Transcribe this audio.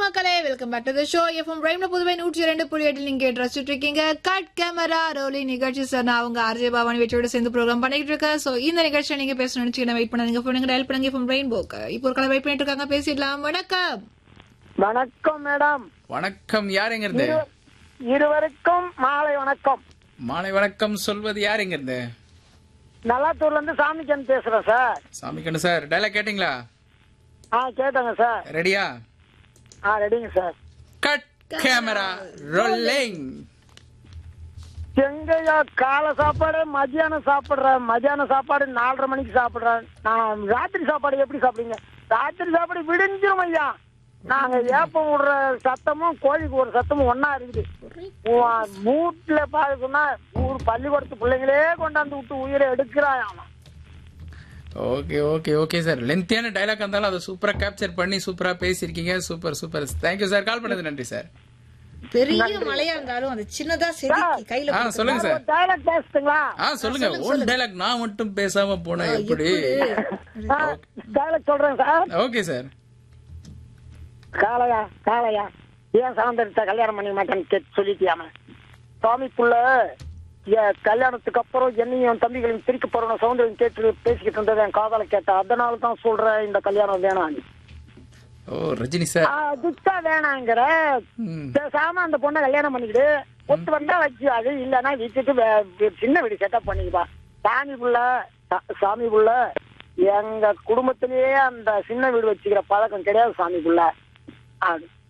மக்களே welcome back to the show FM பிரைம்ல புதுவை நூற்றி ரெண்டு புள்ளி எட்டில் நீங்க கேட்டு ரசிச்சுட்டு இருக்கீங்க கட் கேமரா ரோலி நிகழ்ச்சி சார் நான் அவங்க ஆர்ஜே பவானி வெற்றியோட சேர்ந்து ப்ரோக்ராம் பண்ணிட்டு இருக்கேன் சோ இந்த நிகழ்ச்சியை நீங்க பேச நினைச்சீங்கன்னா வெயிட் பண்ணுங்க போனுங்க டயல் பண்ணுங்க எஃப்எம் பிரைன் போக்கு இப்போ ஒரு கலை வெயிட் பண்ணிட்டு இருக்காங்க பேசிடலாம் வணக்கம் வணக்கம் மேடம் வணக்கம் யாருங்க இருந்து இரு- இருவருக்கும் மாலை வணக்கம் மாலை வணக்கம் சொல்வது யாருங்க இருந்து நல்லாத்தூர்ல இருந்து சாமிக்கன் பேசுறேன் சார் சாமி கண்ணு சார் டைலாக் கேட்டிங்களா ஆ கேட்டேங்க சார் ரெடியா ஆ ரெடிங்க சார் கட் கேமரா ரோலிங் எங்கய்யா காலை சாப்பாடு மதியானம் சாப்பிடுறேன் மதியானம் சாப்பாடு நாலரை மணிக்கு சாப்பிடுறேன் நான் ராத்திரி சாப்பாடு எப்படி சாப்பிடுங்க ராத்திரி சாப்பாடு விடிஞ்சிரும் ஐயா நாங்க ஏப்பம் விடுற சத்தமும் கோழிக்கு ஒரு சத்தமும் ஒன்னா இருக்குது உ- வீட்டுல பாருக்குன்னா ஊர் பள்ளிக்கூடத்து பிள்ளைங்களே கொண்டாந்து விட்டு உயிரை எடுக்கிறான் அவன் ஓகே ஓகே ஓகே சார் லென்த்தியான டைலாக் இருந்தாலும் அதை சூப்பரா கேப்சர் பண்ணி சூப்பரா பேசியிருக்கீங்க super super thank you sir call பண்ணது நன்றி சார் பெரிய மழையா இருந்தாலும் அது சின்னதா செதுக்கி கையில ஆ சொல்லுங்க சார் ஒரு டைலாக் பேசுட்டுங்களா ஆ சொல்லுங்க ஒன் டைலாக் நான் மட்டும் பேசாம போனா எப்படி டைலாக் சொல்றேன் சார் ஓகே சார் காளையா காளையா ஏன் சாந்தரத்தை கல்யாணம் பண்ணி மாட்டேன்னு கேட்டு சொல்லிட்டியாம சுவாமி புள்ள என் கல்யாணத்துக்கு அப்புறம் என்னையும் என் தம்பிகளையும் பிரிக்க போறோம் சௌந்தரியம் கேட்டு பேசிக்கிட்டு இருந்தது என் காதலை கேட்டேன் அதனால தான் சொல்றேன் இந்த கல்யாணம் வேணாம் ஓ ரஜினி சார் அதுதான் வேணாங்கிற ம். பேசாம அந்த பொண்ணை கல்யாணம் பண்ணிக்கிட்டு ஒத்து வந்தா வச்சு அது இல்லைன்னா வீட்டுக்கு வே- வே- சின்ன வீடு செட்டப் பண்ணிக்கப்பா சாமி புள்ள சா- சாமி புள்ள எங்க குடும்பத்திலேயே அந்த சின்ன வீடு வச்சுக்கிற பழக்கம் கிடையாது சாமி புள்ள அது